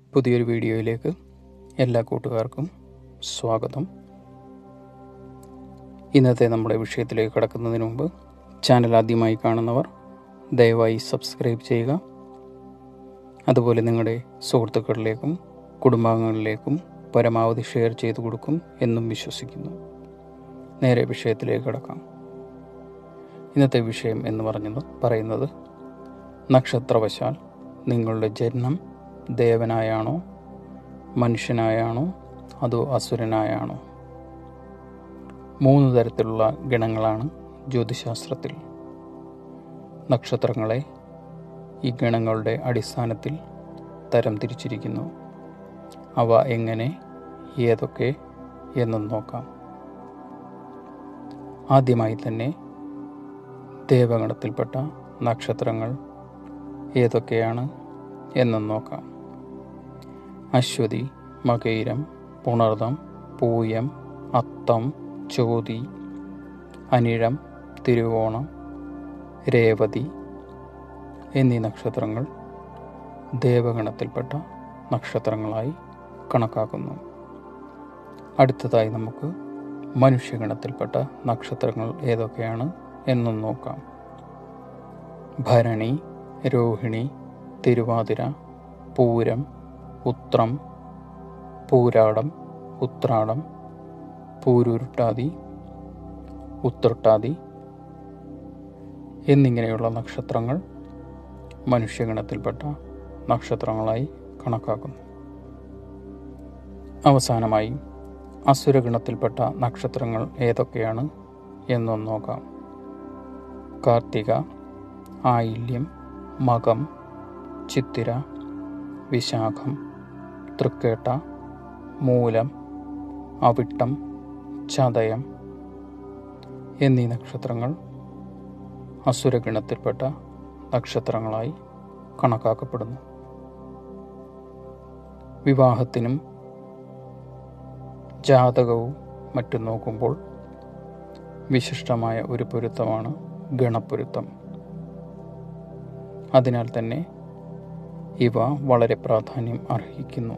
പുതിയൊരു വീഡിയോയിലേക്ക് എല്ലാ കൂട്ടുകാർക്കും സ്വാഗതം ഇന്നത്തെ നമ്മുടെ വിഷയത്തിലേക്ക് കടക്കുന്നതിന് മുമ്പ് ചാനൽ ആദ്യമായി കാണുന്നവർ ദയവായി സബ്സ്ക്രൈബ് ചെയ്യുക അതുപോലെ നിങ്ങളുടെ സുഹൃത്തുക്കളിലേക്കും കുടുംബാംഗങ്ങളിലേക്കും പരമാവധി ഷെയർ ചെയ്തു കൊടുക്കും എന്നും വിശ്വസിക്കുന്നു നേരെ വിഷയത്തിലേക്ക് കടക്കാം ഇന്നത്തെ വിഷയം എന്ന് പറഞ്ഞത് പറയുന്നത് നക്ഷത്രവശാൽ നിങ്ങളുടെ ജനനം ദേവനായാണോ മനുഷ്യനായാണോ അതോ അസുരനായാണോ മൂന്ന് തരത്തിലുള്ള ഗണങ്ങളാണ് ജ്യോതിശാസ്ത്രത്തിൽ നക്ഷത്രങ്ങളെ ഈ ഗണങ്ങളുടെ അടിസ്ഥാനത്തിൽ തരം തിരിച്ചിരിക്കുന്നു അവ എങ്ങനെ ഏതൊക്കെ എന്നും നോക്കാം ആദ്യമായി തന്നെ ദേവഗണത്തിൽപ്പെട്ട നക്ഷത്രങ്ങൾ ഏതൊക്കെയാണ് എന്നും നോക്കാം അശ്വതി മകയിരം പുണർദം പൂയം അത്തം ചോതി അനിഴം തിരുവോണം രേവതി എന്നീ നക്ഷത്രങ്ങൾ ദേവഗണത്തിൽപ്പെട്ട നക്ഷത്രങ്ങളായി കണക്കാക്കുന്നു അടുത്തതായി നമുക്ക് മനുഷ്യഗണത്തിൽപ്പെട്ട നക്ഷത്രങ്ങൾ ഏതൊക്കെയാണ് എന്നും നോക്കാം ഭരണി രോഹിണി തിരുവാതിര പൂരം ഉത്രം പൂരാടം ഉത്രാടം പൂരുരുട്ടാതി ഉത്രട്ടാതി എന്നിങ്ങനെയുള്ള നക്ഷത്രങ്ങൾ മനുഷ്യഗണത്തിൽപ്പെട്ട നക്ഷത്രങ്ങളായി കണക്കാക്കുന്നു അവസാനമായി അസുരഗണത്തിൽപ്പെട്ട നക്ഷത്രങ്ങൾ ഏതൊക്കെയാണ് എന്നും നോക്കാം കാർത്തിക ആയില്യം മകം ചിത്തിര വിശാഖം തൃക്കേട്ട മൂലം അവിട്ടം ചതയം എന്നീ നക്ഷത്രങ്ങൾ അസുരഗണത്തിൽപ്പെട്ട നക്ഷത്രങ്ങളായി കണക്കാക്കപ്പെടുന്നു വിവാഹത്തിനും ജാതകവും മറ്റും നോക്കുമ്പോൾ വിശിഷ്ടമായ ഒരു പൊരുത്തമാണ് ഗണപ്പൊരുത്തം അതിനാൽ തന്നെ ഇവ വളരെ പ്രാധാന്യം അർഹിക്കുന്നു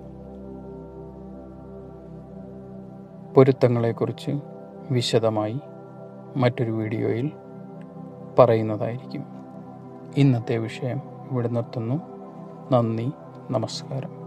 പൊരുത്തങ്ങളെക്കുറിച്ച് വിശദമായി മറ്റൊരു വീഡിയോയിൽ പറയുന്നതായിരിക്കും ഇന്നത്തെ വിഷയം ഇവിടെ നിർത്തുന്നു നന്ദി നമസ്കാരം